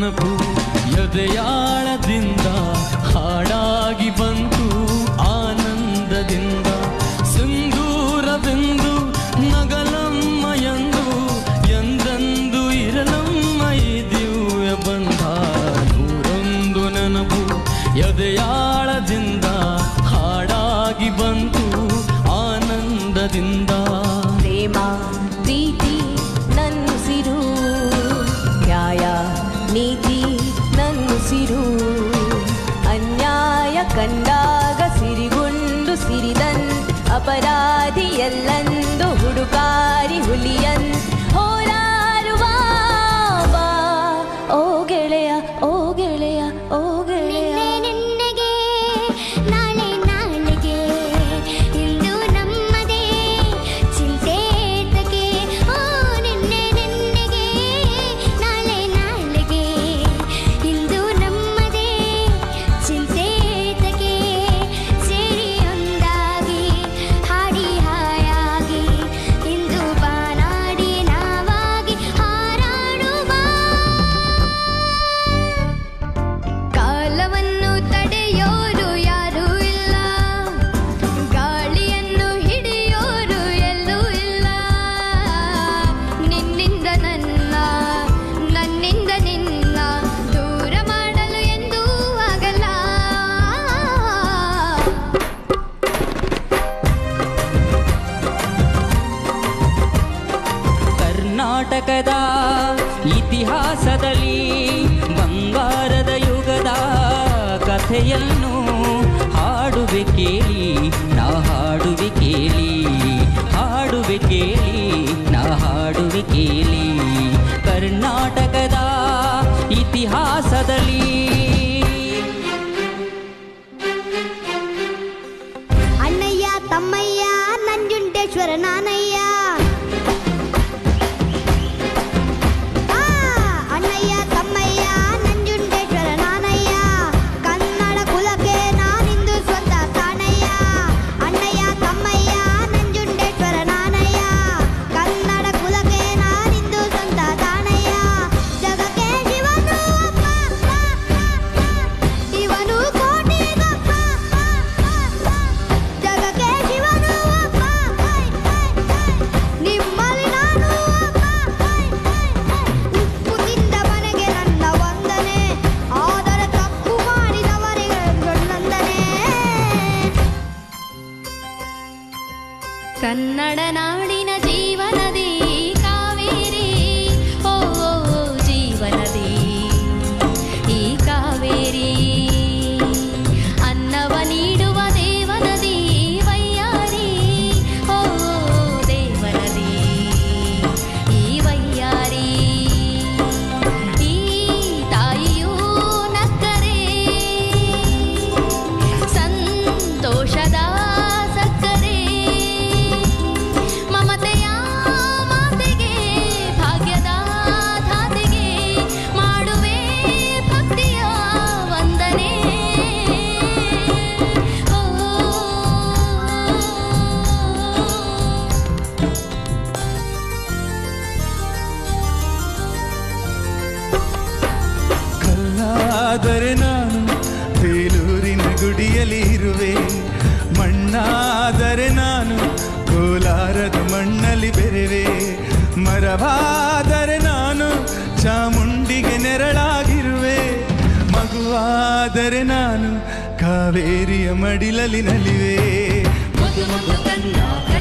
ನೆನಪು ಎದೆಯಾಳದಿಂದ ಹಾಡಾಗಿ ಬಂತು ಆನಂದದಿಂದ ಸಿಂಧೂರವೆಂದು ನಗಲಮ್ಮ ಎಂದು ಎಂದೆಂದು ಇರಲಮ್ಮ ಈ ದಿವ್ಯ ಬಂಧ ನೂರೊಂದು ನೆನಪು ಎದೆಯಾಳದಿಂದ ಹಾಡಾಗಿ ಬಂತು ಆನಂದದಿಂದ ಪ್ರೇಮ ಪ್ರೀತಿ ನನ್ನುಸಿರು ನ್ಯಾಯ ನೀತಿ ನನ್ನುಸಿರು ಅನ್ಯಾಯ ಕಂಡಾಗ ಸಿರಿಗುಂಡು ಸಿರಿದನ್ ಅಪರಾಧಿ ಎಲ್ಲಂದು ಹುಡುಕಾರಿ ಹುಲಿಯನ್ ಹೋರಾಡುವ ಬಾ ಓ ಗೆಳೆಯ ಓ ಗೆಳೆಯ ಓ ಗೆಳೆಯ ನಿನ್ನೆಗೆ ನಾಳೆ ನಾಳೆಗೆ ಇಂದು ನಮ್ಮದೇ ಚಿಂತೇತಕ್ಕೆ ಓ ನಿನ್ನೆ ನಿನ್ನೆಗೆ ನಾಳೆ ನಾಳೆಗೆ ಇಂದು ನಮ್ಮದೇ ಚಿಂತೇತಕ್ಕೆ ಸೇರಿ ಒಂದಾಗಿ ಹಾಡಿ ಹಾಯಾಗಿ ಇಂದು ಬಾನಾಡಿ ನಾವಾಗಿ ಹಾರಾಡುವ ಕಾಲವನ್ನು ತಡೆಯೋರು ಯಾರೂ ಇಲ್ಲ ಗಾಳಿಯನ್ನು ಹಿಡಿಯೋರು ಎಲ್ಲೂ ಇಲ್ಲ ನಿನ್ನಿಂದ ನನ್ನ ನನ್ನಿಂದ ನಿನ್ನ ದೂರ ಮಾಡಲು ಎಂದೂ ಆಗಲ್ಲ ಕರ್ನಾಟಕದ ಇತಿಹಾಸದಲ್ಲಿ ಬಂಗಾರದ ಯುಗದ ಕಥೆಯನ್ನು ಹಾಡುವೆ ಕೇಳಿ ನಾ ಹಾಡುವೆ ಕೇಳಿ ಹಾಡುವೆ ಕೇಳಿ ನಾ ಹಾಡುವೆ ಕೇಳಿ ಕರ್ನಾಟಕದ ಇತಿಹಾಸದಲ್ಲಿ ಅಣ್ಣಯ್ಯ ತಮ್ಮಯ್ಯ ನಂಜುಂಡೇಶ್ವರ ನಾನಯ್ಯ ಆ, ಅಣ್ಣಯ್ಯ ತಮ್ಮಯ್ಯ ನಂಜುಂಡೇಶ್ವರ ನಾನಯ್ಯ ಕನ್ನಡ ಕುಲಕ್ಕೆ ನಾನಿಂದು ಸ್ವಂತ ತಾಣಯ್ಯ ಅಣ್ಣಯ್ಯ ತಮ್ಮಯ್ಯ ನಂಜುಂಡೇಶ್ವರ ನಾನಯ್ಯ ಕನ್ನಡ ಕುಲಕ್ಕೆ ನಾನಿಂದು ಸ್ವಂತ ತಾಣಯ್ಯ ಜಗಕ್ಕೆ ಶಿವನು ಅಪ್ಪ, ಇವನು ಕೋಟಿಗೊಬ್ಬ ಜಗಕ್ಕೆ ಶಿವನು ಒಬ್ಬ ನಿಮ್ಮಲ್ಲಿ ನಾನು ಉಪ್ಪು ತಿಂದ ಮನೆಗೆ ನನ್ನ ವಂದನೆ ಆದರೆ ತಪ್ಪು ಮಾಡಿದವರಿಗೆ ನಂದನೆ ಕನ್ನಡ ನಾಡಿನ ಜೀವನದಿ ಕಾವೇರಿ ಓ ಓ, ಓ, ಜೀವನದಿ ಈ ಕಾವೇರಿ ಅನ್ನವ ನೀಡುವ ದೇವನದಿ ವೈಯಾರಿ ಓ ಓ, ದೇವನದಿ ಈ ವೈಯಾರಿ ಈ ತಾಯಿಯೂ ನಕ್ಕರೆ ಸಂತೋಷದ ಸಕ್ಕರೆ ಮಮತೆಯ ಮಾತೆಗೆ ಭಾಗ್ಯದ ಧಾತೆಗೆ ಮಾಡುವೆ ಭಕ್ತಿಯ ವಂದನೆ ಓ ಕಲ್ಲಾದರೆ ನಾನು ಬೇಲೂರಿನ ಗುಡಿಯಲ್ಲಿ ಇರುವೆ ಮಣ್ಣಾದರೆ ನಾನು ಕೋಲಾರದ ಮಣ್ಣಲ್ಲಿ ಬೆರೆವೆ ಮರವಾದರೆ ನಾನು ಚಾಮುಂಡಿಗೆ ನೆರಳಾಗಿರುವೆ ಮಗುವಾದರೆ ನಾನು ಕಾವೇರಿಯ ಮಡಿಲಲ್ಲಿ ನಲಿವೆ ಮಧು ಮಧು ಕನ್ನ